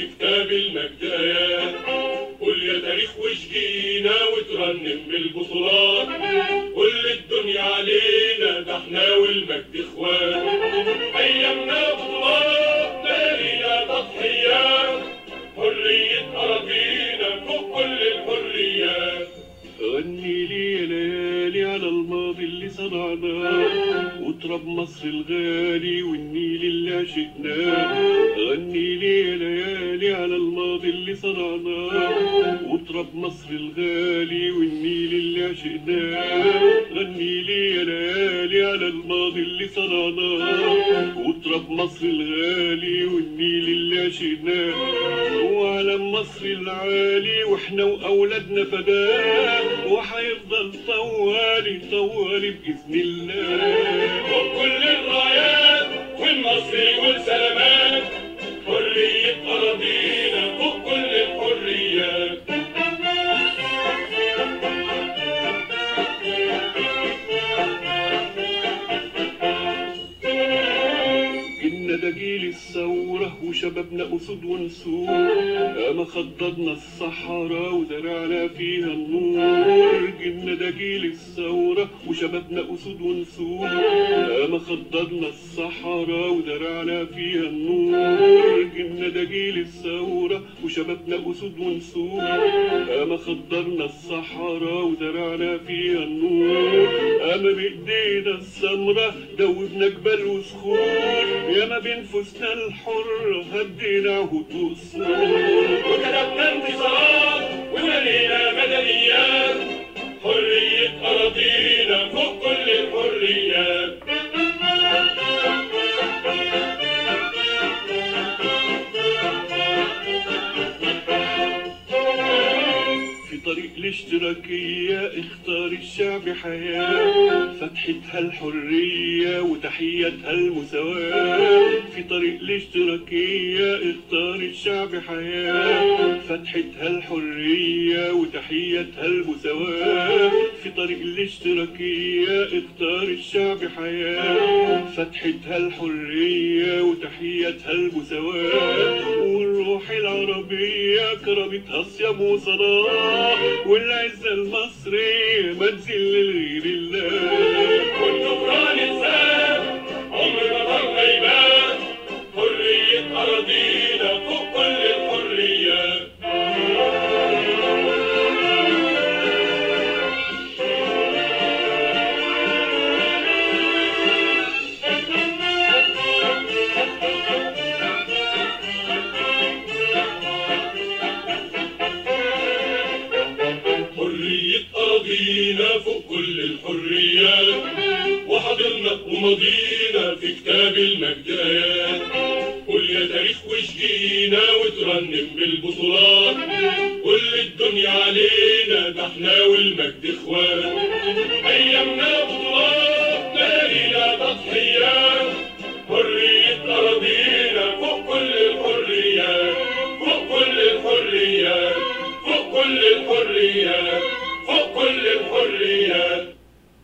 كتاب المجد آيات قول يا تاريخ وشجينا وترنم بالبطولات قول الدنيا علينا ده احنا والمجد اخوات ايامنا بطولات ليالينا تضحيات حرية أراضينا فوق كل الحريات غني لي يا ليالي على الماضي اللي صنعناه وتراب مصر الغالي والنيل اللي عشقناه غني لي يا ليالي على الماضي اللي صنعناه وتراب مصر الغالي والنيل اللي عشقناه غني لي يا ليالي على الماضي اللي صنعناه وتراب مصر الغالي والنيل اللي عشقناه وعلم مصر العالي واحنا واولادنا فداه وحيفضل طوالي طوالي باذن الله وكل الرايات والمصري والسلامات حرية أراضينا فوق كل الحريات إن ده جيل الثورة وشبابنا أسود ونسور أما خضضنا الصحراء وزرعنا فيها النور جيلنا ده جيل الثورة وشبابنا أسود ونسور أما خضضنا الصحراء وزرعنا فيها النور جيلنا ده جيل الثورة وشبابنا أسود ونسور أما خضرنا الصحراء وزرعنا فيها النور أما بإيدينا السمرة دوبنا جبال وصخور ياما بنفوسنا الحرة هدينا عهود وصور وكتبنا انتصارات وملينا مدنيات حرية أراضينا فوق كل الحريات في طريق الاشتراكية اختار الشعب حياة فتحتها الحرية وتحيتها المساواة في طريق الاشتراكية اختار الشعب حياة فتحتها الحرية وتحيتها المساواة في طريق الاشتراكية اختار الشعب حياة فتحتها الحرية وتحيتها المساواة والروح العربية كرمتها صيام وصلاة والعزة المصرية ما تذل لغير الله والجبران الزاد عمر ما ضل غيبان حرية أراضينا فوق كل الحريات حرية أراضينا فوق كل الحريات وحضرنا ومضينا في كتاب المجد آيات قول يا تاريخ وشجينا وترنم بالبطولات قول الدنيا علينا ده احنا والمجد اخوات ايامنا بطولات ليالينا تضحيات حرية أراضينا فوق كل الحريات فوق كل الحريات فوق كل الحريات فوق كل الحريات